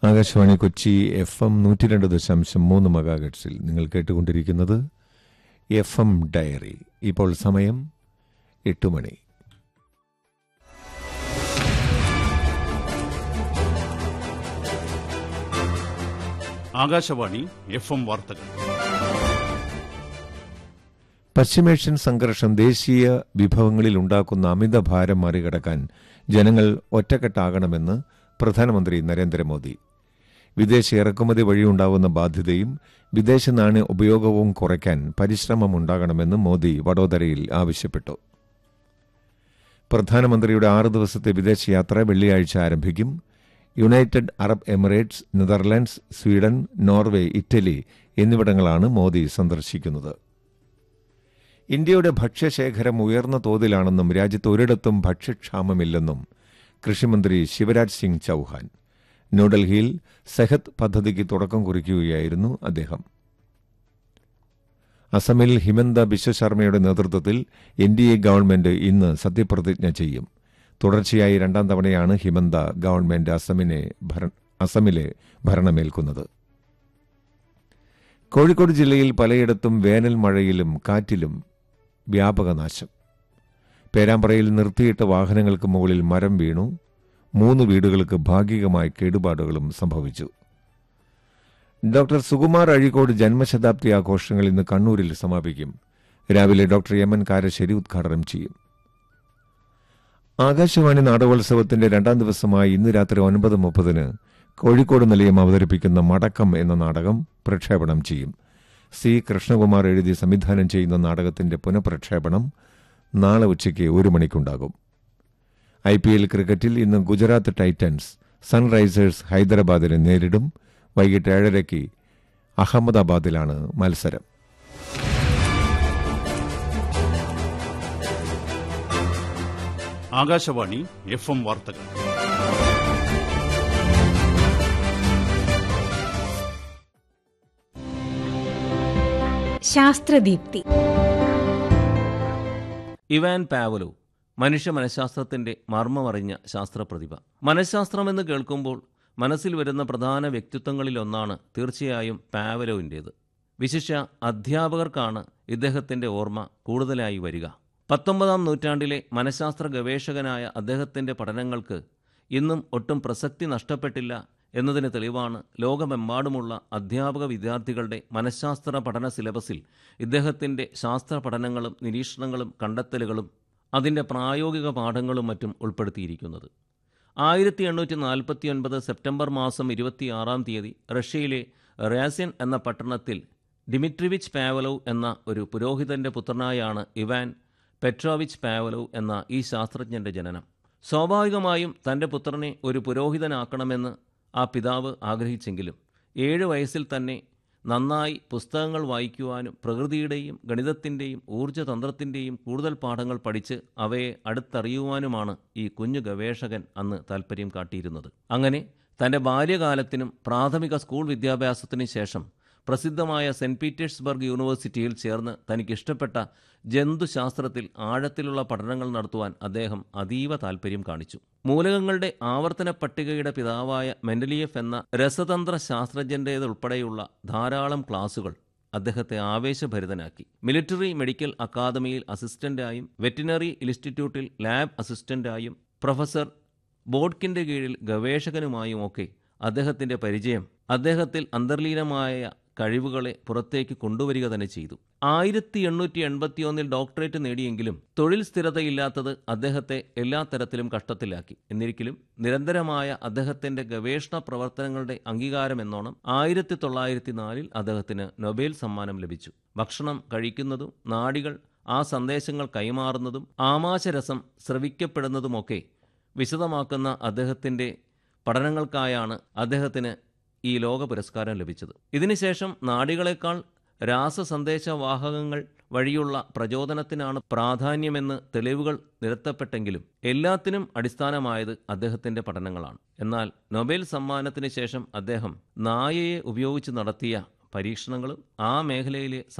Akashvani Kochi F M നൂറ്റി രണ്ട് ദശാംശം മൂന്ന് മെഗാഗട്സിൽ നിങ്ങൾ കേട്ടുകൊണ്ടിരിക്കുന്നത് എഫ് എം ഡയറി ഇപ്പോൾ സമയം എട്ട് മണി ആകാശവാണി എഫ് എം വാർത്തകൾ പശ്ചിമേഷ്യൻ സംഘർഷം ദേശീയ വിഭവങ്ങളിൽ ഉണ്ടാക്കുന്ന അമിതഭാരം മറികടക്കാൻ ജനങ്ങൾ ഒറ്റക്കെട്ടാകണമെന്ന് പ്രധാനമന്ത്രി നരേന്ദ്രമോദി വിദേശ ഇറക്കുമതി വഴിയുണ്ടാവുന്ന ബാധ്യതയും വിദേശ നാണ്യ ഉപയോഗവും കുറയ്ക്കാൻ പരിശ്രമമുണ്ടാകണമെന്ന് മോദി വഡോദരയിൽ ആവശ്യപ്പെട്ടു പ്രധാനമന്ത്രിയുടെ ആറ് ദിവസത്തെ വിദേശയാത്ര വെള്ളിയാഴ്ച ആരംഭിക്കും United Arab Emirates Netherlands Sweden Norway Italy എന്നിവിടങ്ങളാണ് മോദി സന്ദർശിക്കുന്നത് ഇന്ത്യയുടെ ഭക്ഷ്യശേഖരം ഉയർന്ന തോതിലാണെന്നും രാജ്യത്ത് ഒരിടത്തും ഭക്ഷ്യക്ഷാമമില്ലെന്നും കൃഷിമന്ത്രി ശിവരാജ് സിംഗ് ചൌഹാൻ ന്യൂഡൽഹിയിൽ സെഹത്ത് പദ്ധതിക്ക് തുടക്കം കുറിക്കുകയായിരുന്നു അദ്ദേഹം അസമിൽ ഹിമന്ത ബിശ്വശർമ്മയുടെ നേതൃത്വത്തിൽ എൻ ഡി എ ഗവൺമെന്റ് ഇന്ന് സത്യപ്രതിജ്ഞ ചെയ്യും തുടർച്ചയായി രണ്ടാം തവണയാണ് ഹിമന്ത ഗവൺമെന്റ് അസമിനെ ഭര- അസമിലെ ഭരണമേൽക്കുന്നത് കോഴിക്കോട് ജില്ലയിൽ പലയിടത്തും വേനൽ മഴയിലും കാറ്റിലും വ്യാപക നാശം പേരാമ്പ്രയിൽ നിർത്തിയിട്ട വാഹനങ്ങൾക്ക് മുകളിൽ മരം വീണു മൂന്ന് വീടുകൾക്ക് ഭാഗികമായ കേടുപാടുകളും സംഭവിച്ചു ഡോക്ടർ സുകുമാർ അഴീക്കോട് ജന്മശതാബ്ദി ആഘോഷങ്ങൾ ഇന്ന് കണ്ണൂരിൽ സമാപിക്കും രാവിലെ ഡോക്ടർ യമൻ കാരശ്ശേരി ഉദ്ഘാടനം ചെയ്യും ആകാശവാണി നാടകോത്സവത്തിന്റെ രണ്ടാം ദിവസമായ ഇന്ന് രാത്രി ഒൻപത് മുപ്പതിന് കോഴിക്കോട് നിലയം അവതരിപ്പിക്കുന്ന മടക്കം എന്ന നാടകം പ്രക്ഷേപണം ചെയ്യും സി കൃഷ്ണകുമാർ എഴുതി സംവിധാനം ചെയ്യുന്ന നാടകത്തിന്റെ പുനഃപ്രക്ഷേപണം നാളെ ഉച്ചയ്ക്ക് ഒരു മണിക്കുണ്ടാകും ഐ പി എൽ ക്രിക്കറ്റിൽ ഇന്ന് ഗുജറാത്ത് ടൈറ്റൻസ് സൺറൈസേഴ്സ് ഹൈദരാബാദിനെ നേരിടും വൈകിട്ട് ഏഴരയ്ക്ക് അഹമ്മദാബാദിലാണ് മത്സരം ആകാശവാണി എഫ് എം വാർത്തകൾ ശാസ്ത്രദീപ്തി ഇവാൻ പാവലോ മനുഷ്യ മനഃശാസ്ത്രത്തിന്റെ മർമ്മമറിഞ്ഞ ശാസ്ത്രപ്രതിഭ മനഃശാസ്ത്രമെന്ന് കേൾക്കുമ്പോൾ മനസ്സിൽ വരുന്ന പ്രധാന വ്യക്തിത്വങ്ങളിലൊന്നാണ് തീർച്ചയായും പാവലോവിൻ്റേത് വിശിഷ്യ അധ്യാപകർക്കാണ് ഇദ്ദേഹത്തിന്റെ ഓർമ്മ കൂടുതലായി വരിക പത്തൊമ്പതാം നൂറ്റാണ്ടിലെ മനഃശാസ്ത്ര ഗവേഷകനായ അദ്ദേഹത്തിന്റെ പഠനങ്ങൾക്ക് ഇന്നും ഒട്ടും പ്രസക്തി നഷ്ടപ്പെട്ടില്ല എന്നതിന് തെളിവാണ് ലോകമെമ്പാടുമുള്ള അധ്യാപക വിദ്യാർത്ഥികളുടെ മനഃശാസ്ത്ര പഠന സിലബസിൽ ഇദ്ദേഹത്തിന്റെ ശാസ്ത്ര പഠനങ്ങളും നിരീക്ഷണങ്ങളും കണ്ടെത്തലുകളും അതിൻ്റെ പ്രായോഗിക പാഠങ്ങളും മറ്റും ഉൾപ്പെടുത്തിയിരിക്കുന്നത് ആയിരത്തി എണ്ണൂറ്റി നാൽപ്പത്തി ഒൻപത് സെപ്റ്റംബർ മാസം ഇരുപത്തിയാറാം തീയതി റഷ്യയിലെ റാസ്യൻ എന്ന പട്ടണത്തിൽ ഡിമിട്രിവിച്ച് പാവലോവ് എന്ന ഒരു പുരോഹിതന്റെ പുത്രനായാണ് ഇവാൻ പെട്രോവിച്ച് പാവലോവ് എന്ന ഈ ശാസ്ത്രജ്ഞന്റെ ജനനം സ്വാഭാവികമായും തന്റെ പുത്രനെ ഒരു പുരോഹിതനാക്കണമെന്ന് ആ പിതാവ് ആഗ്രഹിച്ചെങ്കിലും ഏഴ് വയസ്സിൽ തന്നെ നന്നായി പുസ്തകങ്ങൾ വായിക്കുവാനും പ്രകൃതിയുടെയും ഗണിതത്തിൻ്റെയും ഊർജ്ജതന്ത്രത്തിൻ്റെയും കൂടുതൽ പാഠങ്ങൾ പഠിച്ച് അവയെ അടുത്തറിയുവാനുമാണ് ഈ കുഞ്ഞു ഗവേഷകൻ അന്ന് താൽപ്പര്യം കാട്ടിയിരുന്നത് അങ്ങനെ തൻ്റെ ബാല്യകാലത്തിനും പ്രാഥമിക സ്കൂൾ വിദ്യാഭ്യാസത്തിനും ശേഷം പ്രസിദ്ധമായ സെൻറ് പീറ്റേഴ്സ്ബർഗ് യൂണിവേഴ്സിറ്റിയിൽ ചേർന്ന് തനിക്കിഷ്ടപ്പെട്ട ജന്തുശാസ്ത്രത്തിൽ ആഴത്തിലുള്ള പഠനങ്ങൾ നടത്തുവാൻ അദ്ദേഹം അതീവ താൽപ്പര്യം കാണിച്ചു മൂലകങ്ങളുടെ ആവർത്തന പട്ടികയുടെ പിതാവായ മെൻഡലിയഫ് എന്ന രസതന്ത്ര ശാസ്ത്രജ്ഞൻ്റേതുൾപ്പെടെയുള്ള ധാരാളം ക്ലാസുകൾ അദ്ദേഹത്തെ ആവേശഭരിതനാക്കി മിലിറ്ററി മെഡിക്കൽ അക്കാദമിയിൽ അസിസ്റ്റന്റായും വെറ്റിനറി ഇൻസ്റ്റിറ്റ്യൂട്ടിൽ ലാബ് അസിസ്റ്റന്റായും പ്രൊഫസർ ബോഡ്കിന്റെ കീഴിൽ ഗവേഷകനുമായുമൊക്കെ അദ്ദേഹത്തിന്റെ പരിചയം അദ്ദേഹത്തിൽ അന്തർലീനമായ കഴിവുകളെ പുറത്തേക്ക് കൊണ്ടുവരിക തന്നെ ചെയ്തു ആയിരത്തി എണ്ണൂറ്റി എൺപത്തിയൊന്നിൽ ഡോക്ടറേറ്റ് നേടിയെങ്കിലും തൊഴിൽ സ്ഥിരതയില്ലാത്തത് അദ്ദേഹത്തെ എല്ലാ തരത്തിലും കഷ്ടത്തിലാക്കി എന്നിരിക്കലും നിരന്തരമായ അദ്ദേഹത്തിന്റെ ഗവേഷണ പ്രവർത്തനങ്ങളുടെ അംഗീകാരം എന്നോണം ആയിരത്തി തൊള്ളായിരത്തി നാലിൽ അദ്ദേഹത്തിന് നൊബേൽ സമ്മാനം ലഭിച്ചു ഭക്ഷണം കഴിക്കുന്നതും നാഡികൾ ആ സന്ദേശങ്ങൾ കൈമാറുന്നതും ആമാശരസം സ്രവിക്കപ്പെടുന്നതുമൊക്കെ വിശദമാക്കുന്ന അദ്ദേഹത്തിന്റെ പഠനങ്ങൾക്കായാണ് അദ്ദേഹത്തിന് ഈ ലോക പുരസ്കാരം ലഭിച്ചത് ഇതിനുശേഷം നാഡികളെക്കാൾ രാസസന്ദേശവാഹകങ്ങൾ വഴിയുള്ള പ്രചോദനത്തിനാണ് പ്രാധാന്യമെന്ന് തെളിവുകൾ നിരത്തപ്പെട്ടെങ്കിലും എല്ലാത്തിനും അടിസ്ഥാനമായത് അദ്ദേഹത്തിന്റെ പഠനങ്ങളാണ് എന്നാൽ നൊബേൽ സമ്മാനത്തിന് ശേഷം അദ്ദേഹം നായയെ ഉപയോഗിച്ച് നടത്തിയ പരീക്ഷണങ്ങളും ആ മേഖലയിലെ